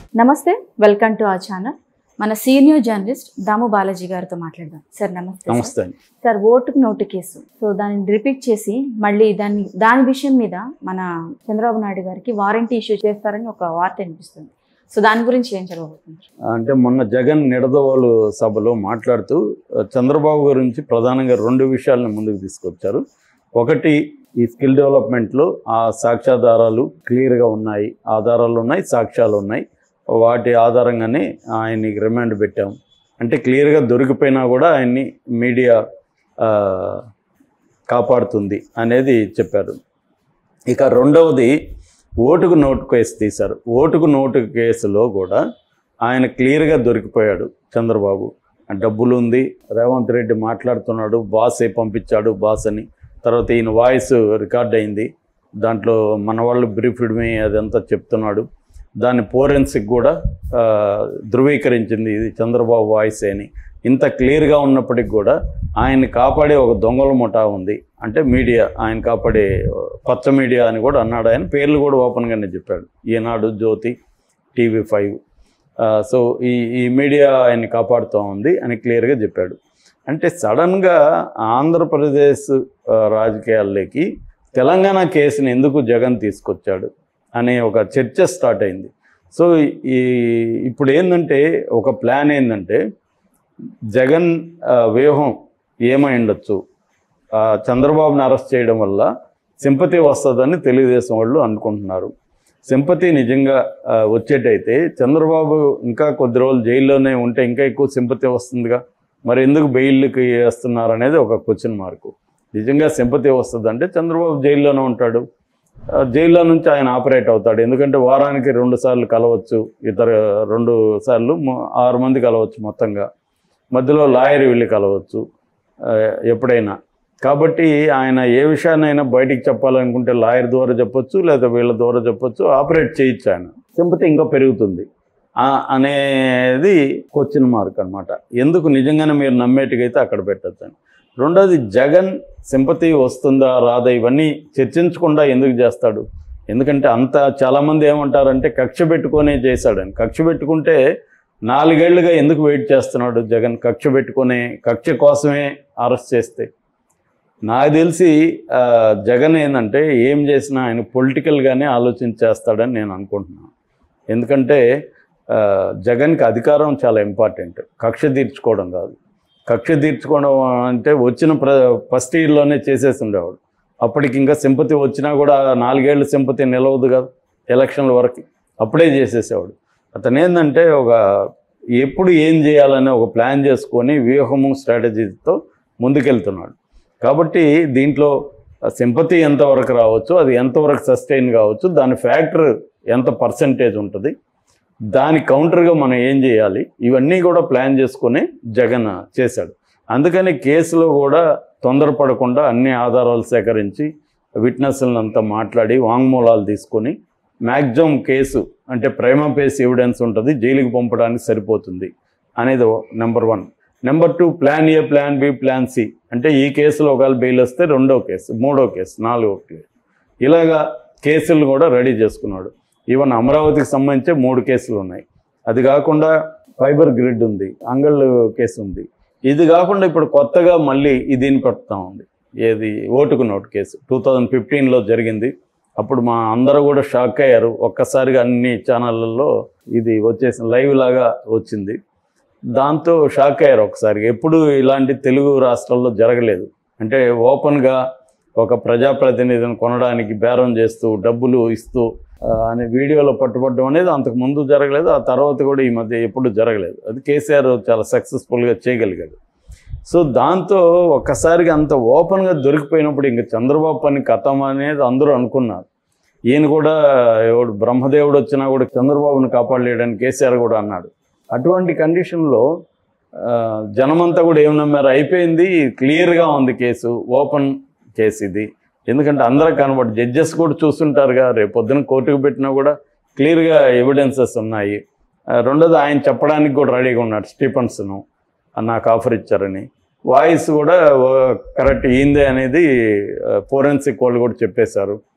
నమస్తే welcome to our channel మన senior journalist Damu Balaji గారితో మాట్లాడదాం సార్ నమస్తే సార్. నమస్తే అండి సార్ ఓటుకు నోటు కేసు సో దాన్ని రిపీట్ చేసి మళ్ళీ దాన్ని దాని విషయం మీద మన చంద్రబాబు నాయుడు గారికి వారంటీ ఇష్యూ చేస్తారని ఒక వార్త వినిపిస్తుంది సో దాని గురించి ఏం జరగబోతుంది అంటే మొన్న జగన్ నిడదవోలు సభలో మాట్లాడుతూ ఆ, చంద్రబాబు గురించి ప్రధానంగా రెండు విషయాలను ముందుకు తీసుకొచ్చారు ఒకటి ఈ స్కిల్ డెవలప్మెంట్లో ఆ సాక్ష్యాధారాలు క్లియర్గా ఉన్నాయి ఆధారాలు ఉన్నాయి సాక్ష్యాలు ఉన్నాయి వాటి ఆధారంగానే ఆయన్ని రిమాండ్ పెట్టాం అంటే క్లియర్గా దొరికిపోయినా కూడా ఆయన్ని మీడియా ఆ, కాపాడుతుంది అనేది చెప్పారు ఇక రెండవది ఓటుకు నోటు కేసు తీశారు ఓటుకు నోటు కేసులో కూడా ఆయన క్లియర్గా దొరికిపోయాడు చంద్రబాబు ఆ డబ్బులు ఉంది రేవంత్ రెడ్డి మాట్లాడుతున్నాడు బాసే పంపించాడు బాస్ అని తర్వాత ఈయన వాయిస్ రికార్డ్ అయింది దాంట్లో మన వాళ్ళు బ్రీఫ్డ్ మీ అదంతా చెప్తున్నాడు దాన్ని ఫోరెన్సిక్ కూడా ఆ, ధృవీకరించింది ఇది చంద్రబాబు వాయిస్ అని ఇంత క్లియర్గా ఉన్నప్పటికి కూడా ఆయన్ని కాపాడే ఒక దొంగల ముఠా ఉంది అంటే మీడియా ఆయన కాపాడే పచ్చ మీడియా అని కూడా అన్నాడు ఆయన పేర్లు కూడా ఓపెన్గానే చెప్పాడు Eenadu Jyothi TV five so ఈ ఈ మీడియా ఆయన్ని కాపాడుతూ ఉంది అని క్లియర్గా చెప్పాడు అంటే సడన్గా ఆంధ్రప్రదేశ్ ఆ, రాజకీయాల్లోకి తెలంగాణ కేసుని ఎందుకు జగన్ తీసుకొచ్చాడు అనే ఒక చర్చ స్టార్ట్ అయింది సో ఈ ఇప్పుడు ఏంటంటే ఒక ప్లాన్ ఏంటంటే జగన్ ఆ, వ్యూహం ఏమై ఉండొచ్చు ఆ, చంద్రబాబుని అరెస్ట్ చేయడం వల్ల సింపతి వస్తుందని తెలుగుదేశం వాళ్ళు అనుకుంటున్నారు సింపతి నిజంగా ఆ, వచ్చేటైతే చంద్రబాబు ఇంకా కొద్ది రోజులు జైల్లోనే ఉంటే ఇంకా ఎక్కువ సింపతి వస్తుందిగా మరి ఎందుకు బెయిల్కి వేస్తున్నారు అనేది ఒక క్వశ్చన్ మార్కు నిజంగా సింపతి వస్తుందంటే చంద్రబాబు జైల్లోనే ఉంటాడు ఆ, జైల్లో నుంచి ఆయన ఆపరేట్ అవుతాడు ఎందుకంటే వారానికి రెండు సార్లు కలవచ్చు ఇతర రెండు సార్లు మొ- ఆరు మంది కలవచ్చు మొత్తంగా మధ్యలో లాయర్ వెళ్ళి కలవచ్చు ఆ, ఎప్పుడైనా కాబట్టి ఆయన ఏ విషయాన్నైనా బయటికి చెప్పాలనుకుంటే లాయర్ ద్వారా చెప్పొచ్చు లేదా వీళ్ళ ద్వారా చెప్పొచ్చు ఆపరేట్ చేయొచ్చు ఆయన సింపతి ఇంకా పెరుగుతుంది ఆ, అనేది క్వశ్చన్ మార్క్ అన్నమాట ఎందుకు నిజంగానే మీరు నమ్మేట్టుగైతే అక్కడ పెట్టచ్చు అని రెండోది జగన్ సింపతి వస్తుందా రాదా ఇవన్నీ చర్చించకుండా ఎందుకు చేస్తాడు ఎందుకంటే అంత చాలామంది ఏమంటారంటే కక్ష పెట్టుకొనే చేశాడని కక్ష పెట్టుకుంటే నాలుగేళ్లుగా ఎందుకు వెయిట్ చేస్తున్నాడు జగన్ కక్ష పెట్టుకునే కక్ష కోసమే అరెస్ట్ చేస్తే నాకు తెలిసి ఆ, జగన్ ఏంటంటే ఏం చేసినా ఆయన పొలిటికల్గానే ఆలోచించేస్తాడని నేను అనుకుంటున్నాను ఎందుకంటే ఆ, జగన్కి అధికారం చాలా ఇంపార్టెంట్ కక్ష తీర్చుకోవడం కాదు కక్ష తీర్చుకోవడం అంటే వచ్చిన ప్ర ఫస్ట్ ఇయర్లోనే చేసేసి ఉండేవాడు అప్పటికి ఇంకా సింపతి వచ్చినా కూడా నాలుగేళ్ళు సింపతి నిలవదు కదా ఎలక్షన్ల వరకు అప్పుడే చేసేసేవాడు అతను ఏంటంటే ఒక ఎప్పుడు ఏం చేయాలనే ఒక ప్లాన్ చేసుకొని వ్యూహము స్ట్రాటజీతో ముందుకెళ్తున్నాడు కాబట్టి దీంట్లో సింపతి ఎంతవరకు రావచ్చు అది ఎంతవరకు సస్టైన్ కావచ్చు దాని ఫ్యాక్టర్ ఎంత పర్సంటేజ్ ఉంటుంది దాని కౌంటర్గా మనం ఏం చేయాలి ఇవన్నీ కూడా ప్లాన్ చేసుకొని జగన్ చేశాడు అందుకని కేసులో కూడా తొందరపడకుండా అన్ని ఆధారాలు సేకరించి విట్నెస్లను అంతా మాట్లాడి వాంగ్మూలాలు తీసుకొని మ్యాక్సిమం కేసు అంటే ప్రేమ పేస్ ఎవిడెన్స్ ఉంటుంది జైలుకి పంపడానికి సరిపోతుంది అనేది number one number two plan A plan B plan C అంటే ఈ కేసులో ఒకవేళ బెయిల్ వస్తే రెండో కేసు మూడో కేసు నాలుగో కేసు ఇలాగా కేసులు కూడా రెడీ చేసుకున్నాడు ఈవెన్ అమరావతికి సంబంధించి మూడు కేసులు ఉన్నాయి అది కాకుండా ఫైబర్ గ్రిడ్ ఉంది అంగల్ కేసు ఉంది ఇది కాకుండా ఇప్పుడు కొత్తగా మళ్ళీ దీన్ని పెడతా ఉంది ఏది ఓటుకు నోటు కేసు టూ థౌజండ్ ఫిఫ్టీన్లో జరిగింది అప్పుడు మా అందరూ కూడా షాక్ అయ్యారు ఒక్కసారిగా అన్ని ఛానళ్ళల్లో ఇది వచ్చేసి లైవ్ లాగా వచ్చింది దాంతో షాక్ అయ్యారు ఒకసారి ఎప్పుడు ఇలాంటి తెలుగు రాష్ట్రాల్లో జరగలేదు అంటే ఓపెన్గా ఒక ప్రజాప్రతినిధిని కొనడానికి బేరం చేస్తూ డబ్బులు ఇస్తూ ఆ, అనే వీడియోలో పట్టుబడడం అనేది అంతకు ముందు జరగలేదు ఆ తర్వాత కూడా ఈ మధ్య ఎప్పుడు జరగలేదు అది కేసీఆర్ చాలా సక్సెస్ఫుల్గా చేయగలిగాడు సో దాంతో ఒక్కసారిగా అంత ఓపెన్గా దొరికిపోయినప్పుడు ఇంక చంద్రబాబు పని కథం అనేది అందరూ అనుకున్నారు ఈయన కూడా ఎవడు బ్రహ్మదేవుడు వచ్చినా కూడా చంద్రబాబుని కాపాడలేడని కేసీఆర్ కూడా అన్నాడు అటువంటి కండిషన్లో ఆ, జనమంతా కూడా ఏం నమ్మారు అయిపోయింది క్లియర్గా ఉంది కేసు ఓపెన్ కేసు ఇది ఎందుకంటే అందరూ కనబడి జడ్జెస్ కూడా చూస్తుంటారుగా రేపు పొద్దున కోర్టుకు పెట్టినా కూడా క్లియర్గా ఎవిడెన్సెస్ ఉన్నాయి ఆ, రెండోది ఆయన చెప్పడానికి కూడా రెడీగా ఉన్నాడు స్టీఫెన్స్ను నాకు ఆఫర్ ఇచ్చారని వాయిస్ కూడా కరెక్ట్ ఈందే అనేది ఫోరెన్సిక్ వాళ్ళు కూడా చెప్పేశారు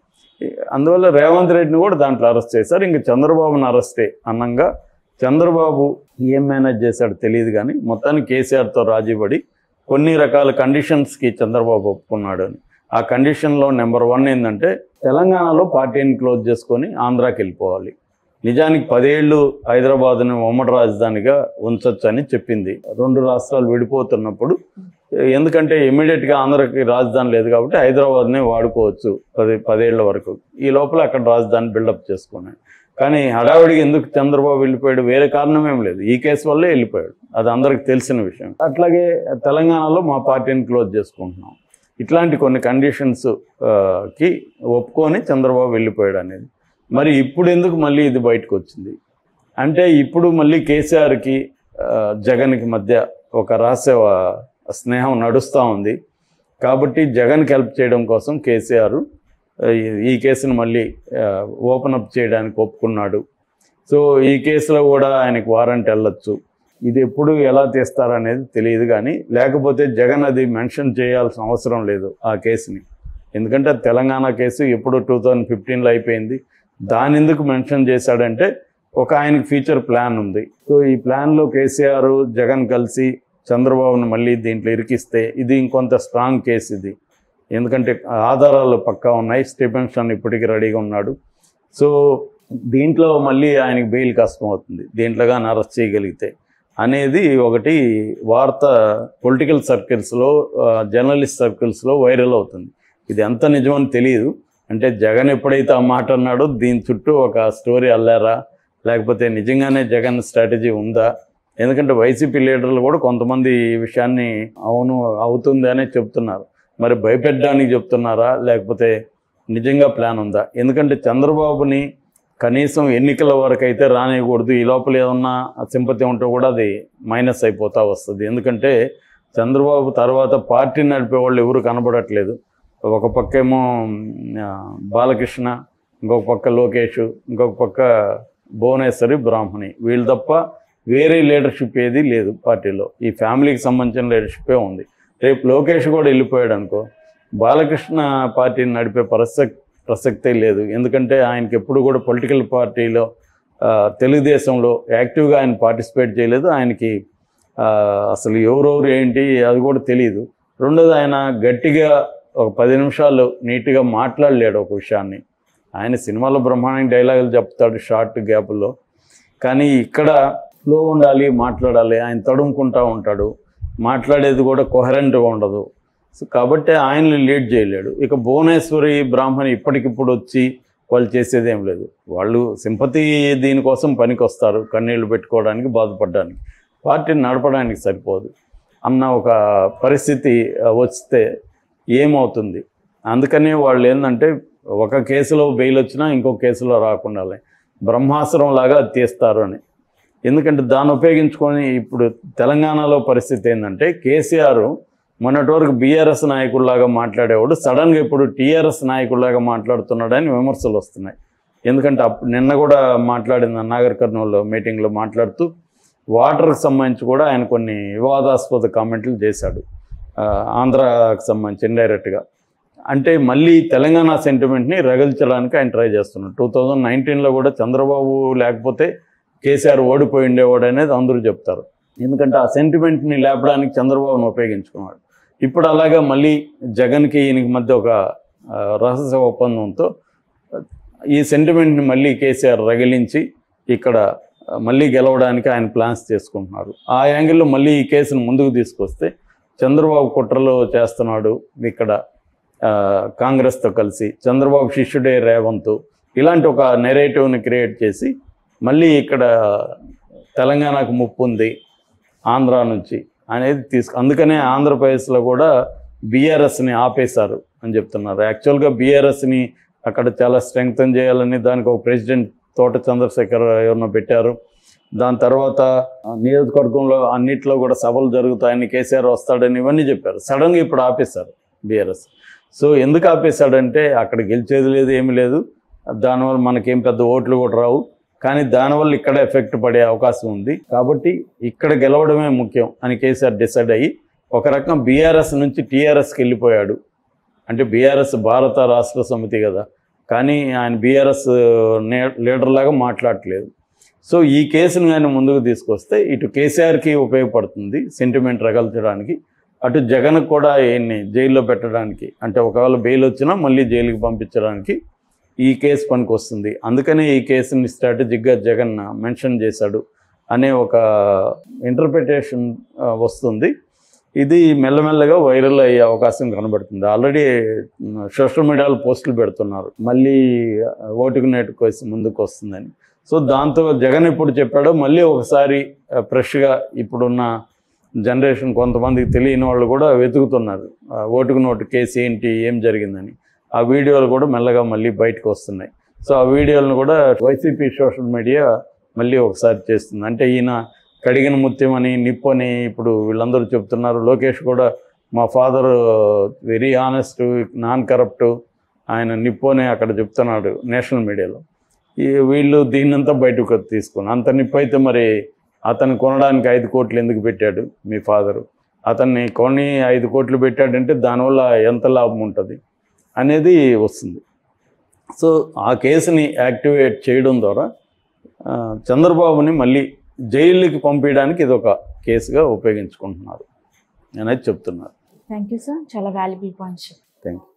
అందువల్ల రేవంత్ రెడ్డిని కూడా దాంట్లో అరెస్ట్ చేశారు ఇంకా చంద్రబాబుని అరెస్టే అన్నంగా చంద్రబాబు ఏం మేనేజ్ చేశాడో తెలియదు కానీ మొత్తానికి కేసీఆర్తో రాజీపడి కొన్ని రకాల కండిషన్స్కి చంద్రబాబు ఒప్పుకున్నాడు అని ఆ కండిషన్లో నెంబర్ వన్ ఏంటంటే తెలంగాణలో పార్టీని క్లోజ్ చేసుకొని ఆంధ్రాకి వెళ్ళిపోవాలి నిజానికి పదేళ్ళు హైదరాబాద్ని ఉమ్మడి రాజధానిగా ఉంచొచ్చు అని చెప్పింది రెండు రాష్ట్రాలు విడిపోతున్నప్పుడు ఎందుకంటే ఇమ్మీడియట్గా ఆంధ్రకి రాజధాని లేదు కాబట్టి హైదరాబాద్నే వాడుకోవచ్చు పది పదేళ్ల వరకు ఈ లోపల అక్కడ రాజధాని బిల్డప్ చేసుకున్నాయి కానీ హడావిడికి ఎందుకు చంద్రబాబు వెళ్ళిపోయాడు వేరే కారణం ఏం లేదు ఈ కేసు వల్లే వెళ్ళిపోయాడు అది అందరికి తెలిసిన విషయం అట్లాగే తెలంగాణలో మా పార్టీని క్లోజ్ చేసుకుంటున్నాం ఇట్లాంటి కొన్ని కండిషన్స్ కి ఒప్పుకొని చంద్రబాబు వెళ్ళిపోయాడు అనేది మరి ఇప్పుడు ఎందుకు మళ్ళీ ఇది బయటకు వచ్చింది అంటే ఇప్పుడు మళ్ళీ కేసీఆర్కి ఆ, జగన్కి మధ్య ఒక రహస్య స్నేహం నడుస్తూ ఉంది కాబట్టి జగన్కి హెల్ప్ చేయడం కోసం కేసీఆర్ ఆ, ఈ- ఈ కేసును మళ్ళీ ఓపెన్ అప్ చేయడానికి ఒప్పుకున్నాడు సో ఈ కేసులో కూడా ఆయనకు వారంట్ వెళ్ళొచ్చు ఇది ఎప్పుడు ఎలా తీస్తారనేది తెలియదు కానీ లేకపోతే జగన్ అది మెన్షన్ చేయాల్సిన అవసరం లేదు ఆ కేసుని ఎందుకంటే అది తెలంగాణ కేసు ఎప్పుడు టూ థౌజండ్ ఫిఫ్టీన్లో అయిపోయింది దాని ఎందుకు మెన్షన్ చేశాడంటే ఒక ఆయనకి ఫ్యూచర్ ప్లాన్ ఉంది సో ఈ ప్లాన్లో కేసీఆర్ జగన్ కలిసి చంద్రబాబును మళ్ళీ దీంట్లో ఇరికిస్తే ఇది ఇంకొంత స్ట్రాంగ్ కేసు ఇది ఎందుకంటే ఆధారాలు పక్కా ఉన్నాయి స్టీఫెన్షన్ ఇప్పటికీ రెడీగా ఉన్నాడు సో దీంట్లో మళ్ళీ ఆయనకి బెయిల్ కష్టం అవుతుంది దీంట్లో కానీ అరెస్ట్ చేయగలిగితే అనేది ఒకటి వార్త పొలిటికల్ సర్కిల్స్లో జర్నలిస్ట్ సర్కిల్స్లో వైరల్ అవుతుంది ఇది ఎంత నిజమని తెలియదు అంటే జగన్ ఎప్పుడైతే ఆ మాట అన్నాడో దీని చుట్టూ ఒక స్టోరీ అల్లారా లేకపోతే నిజంగానే జగన్ స్ట్రాటజీ ఉందా ఎందుకంటే వైసీపీ లీడర్లు కూడా కొంతమంది ఈ విషయాన్ని అవును అవుతుంది అనే చెప్తున్నారు మరి భయపెట్టడానికి చెప్తున్నారా లేకపోతే నిజంగా ప్లాన్ ఉందా ఎందుకంటే చంద్రబాబుని కనీసం ఎన్నికల వరకు అయితే రానియకూడదు ఈ లోపల ఏమన్నా సింపతి ఉంటే కూడా అది మైనస్ అయిపోతా వస్తుంది ఎందుకంటే చంద్రబాబు తర్వాత పార్టీ నడిపే వాళ్ళు ఎవరు కనబడట్లేదు ఒక పక్క ఏమో ఆ, బాలకృష్ణ ఇంకొక పక్క లోకేష్ ఇంకొక పక్క భువనేశ్వరి బ్రాహ్మణి వీళ్ళు తప్ప వేరే లీడర్షిప్ ఏది లేదు పార్టీలో ఈ ఫ్యామిలీకి సంబంధించిన లీడర్షిప్పే ఉంది రేపు లోకేష్ కూడా వెళ్ళిపోయాడు అనుకో బాలకృష్ణ పార్టీని నడిపే ప్రసక్తి ప్రసక్తే లేదు ఎందుకంటే ఆయనకి ఎప్పుడు కూడా పొలిటికల్ పార్టీలో ఆ, తెలుగుదేశంలో యాక్టివ్గా ఆయన పార్టిసిపేట్ చేయలేదు ఆయనకి ఆ, అసలు ఎవరెవరు ఏంటి అది కూడా తెలియదు రెండోది ఆయన గట్టిగా ఒక పది నిమిషాలు నీట్గా మాట్లాడలేడు ఒక విషయాన్ని ఆయన సినిమాలో బ్రహ్మాండంగా డైలాగులు చెప్తాడు షార్ట్ గ్యాపుల్లో కానీ ఇక్కడ ఫ్లో ఉండాలి మాట్లాడాలి ఆయన తడుముకుంటా ఉంటాడు మాట్లాడేది కూడా కొహరెంట్గా ఉండదు సో కాబట్టి ఆయన్ని లీడ్ చేయలేడు ఇక భువనేశ్వరి బ్రాహ్మణి ఇప్పటికిప్పుడు వచ్చి వాళ్ళు చేసేది ఏం లేదు వాళ్ళు సింపతి దీనికోసం పనికొస్తారు కన్నీళ్లు పెట్టుకోవడానికి బాధపడడానికి పార్టీని నడపడానికి సరిపోదు అన్న ఒక పరిస్థితి ఆ, వస్తే ఏమవుతుంది అందుకనే వాళ్ళు ఏంటంటే ఒక కేసులో బెయిల్ వచ్చినా ఇంకో కేసులో రాకుండా బ్రహ్మాస్త్రం లాగా అది తీస్తారు అని ఎందుకంటే దాన్ని ఉపయోగించుకొని ఇప్పుడు తెలంగాణలో పరిస్థితి ఏంటంటే కేసీఆర్ మొన్నటి వరకు బీఆర్ఎస్ నాయకుల్లాగా మాట్లాడేవాడు సడన్గా ఇప్పుడు టీఆర్ఎస్ నాయకుల్లాగా మాట్లాడుతున్నాడని విమర్శలు వస్తున్నాయి ఎందుకంటే అప్పుడు నిన్న కూడా మాట్లాడిన నాగర్ కర్నూలు మీటింగ్లో మాట్లాడుతూ వాటర్కి సంబంధించి కూడా ఆయన కొన్ని వివాదాస్పద కామెంట్లు చేశాడు ఆ, ఆంధ్రాకి సంబంధించి ఇండైరెక్ట్గా అంటే మళ్ళీ తెలంగాణ సెంటిమెంట్ని రగిల్చడానికి ఆయన ట్రై చేస్తున్నాడు టూ థౌజండ్ నైన్టీన్లో కూడా చంద్రబాబు లేకపోతే కేసీఆర్ ఓడిపోయి ఉండేవాడు అనేది అందరూ చెప్తారు ఎందుకంటే ఆ సెంటిమెంట్ని లేపడానికి చంద్రబాబును ఉపయోగించుకున్నాడు ఇప్పుడు అలాగా మళ్ళీ జగన్కి ఈయనకి మధ్య ఒక ఆ, రహస్య ఒప్పందంతో ఈ సెంటిమెంట్ని మళ్ళీ కేసీఆర్ రగిలించి ఇక్కడ ఆ, మళ్ళీ గెలవడానికి ఆయన ప్లాన్స్ చేసుకుంటున్నారు ఆ యాంగిల్లో మళ్ళీ ఈ కేసును ముందుకు తీసుకొస్తే చంద్రబాబు కుట్రలో చేస్తున్నాడు ఇక్కడ ఆ, కాంగ్రెస్తో కలిసి చంద్రబాబు శిష్యుడే రేవంత్ ఇలాంటి ఒక నెరేటివ్ని క్రియేట్ చేసి మళ్ళీ ఇక్కడ తెలంగాణకు ముప్పు ఉంది ఆంధ్ర నుంచి అనేది తీసుకు అందుకనే ఆంధ్రప్రదేశ్లో కూడా బీఆర్ఎస్ని ఆపేశారు అని చెప్తున్నారు యాక్చువల్గా బీఆర్ఎస్ని అక్కడ చాలా స్ట్రెంగ్తన్ చేయాలని దానికి ఒక ప్రెసిడెంట్ తోట చంద్రశేఖర్ ఎవరినో పెట్టారు దాని తర్వాత ఆ, నియోజకవర్గంలో అన్నిట్లో కూడా సభలు జరుగుతాయని కేసీఆర్ వస్తాడని ఇవన్నీ చెప్పారు సడన్గా ఇప్పుడు ఆపేశారు బీఆర్ఎస్ సో ఎందుకు ఆపేశాడంటే అక్కడ గెలిచేది లేదు ఏమీ లేదు దానివల్ల మనకేం పెద్ద ఓట్లు కూడా రావు కానీ దానివల్ల ఇక్కడ ఎఫెక్ట్ పడే అవకాశం ఉంది కాబట్టి ఇక్కడ గెలవడమే ముఖ్యం అని కేసీఆర్ డిసైడ్ అయ్యి ఒక రకం బీఆర్ఎస్ నుంచి టీఆర్ఎస్కి వెళ్ళిపోయాడు అంటే బీఆర్ఎస్ భారత రాష్ట్ర సమితి కదా కానీ ఆయన బీఆర్ఎస్ లీడర్ లాగా మాట్లాడట్లేదు సో ఈ కేసును కానీ ముందుకు తీసుకొస్తే ఇటు కేసీఆర్కి ఉపయోగపడుతుంది సెంటిమెంట్ రగల్చడానికి అటు జగన్ కూడా ఈయన్ని జైల్లో పెట్టడానికి అంటే ఒకవేళ బెయిల్ వచ్చినా మళ్ళీ జైలుకి పంపించడానికి ఈ కేసు పనికి వస్తుంది అందుకనే ఈ కేసుని స్ట్రాటజిక్గా జగన్ మెన్షన్ చేశాడు అనే ఒక ఇంటర్ప్రిటేషన్ వస్తుంది ఇది మెల్లమెల్లగా వైరల్ అయ్యే అవకాశం కనబడుతుంది ఆల్రెడీ సోషల్ మీడియాలో పోస్టులు పెడుతున్నారు మళ్ళీ ఓటుకు నేటు కేసు ముందుకు వస్తుందని సో దాంతో జగన్ ఇప్పుడు చెప్పాడో మళ్ళీ ఒకసారి ఫ్రెష్గా ఇప్పుడున్న జనరేషన్ కొంతమందికి తెలియని వాళ్ళు కూడా వెతుకుతున్నారు ఆ, ఓటుకు నోటు కేసు ఏంటి ఏం జరిగిందని ఆ వీడియోలు కూడా మెల్లగా మళ్ళీ బయటకు వస్తున్నాయి సో ఆ వీడియోలను కూడా వైసీపీ సోషల్ మీడియా మళ్ళీ ఒకసారి చేస్తుంది అంటే ఈయన కడిగిన ముత్యం అని నిప్పు అని ఇప్పుడు వీళ్ళందరూ చెప్తున్నారు లోకేష్ కూడా మా father very honest non corrupt ఆయన నిప్పు అని అక్కడ చెప్తున్నాడు నేషనల్ మీడియాలో ఈ వీళ్ళు దీన్నంతా బయటకు తీసుకుని అంత నిప్పు అయితే మరి అతను కొనడానికి ఐదు కోట్లు ఎందుకు పెట్టాడు మీ ఫాదరు అతన్ని కొని ఐదు కోట్లు పెట్టాడంటే దానివల్ల ఎంత లాభం ఉంటుంది అనేది వస్తుంది సో ఆ కేసుని యాక్టివేట్ చేయడం ద్వారా ఆ, చంద్రబాబుని మళ్ళీ జైలుకి పంపించడానికి ఇది ఒక కేసుగా ఉపయోగించుకుంటున్నారు అనేది చెప్తున్నారు థ్యాంక్ యూ సార్ చాలా వాల్యుబుల్ పాయింట్స్ థ్యాంక్ యూ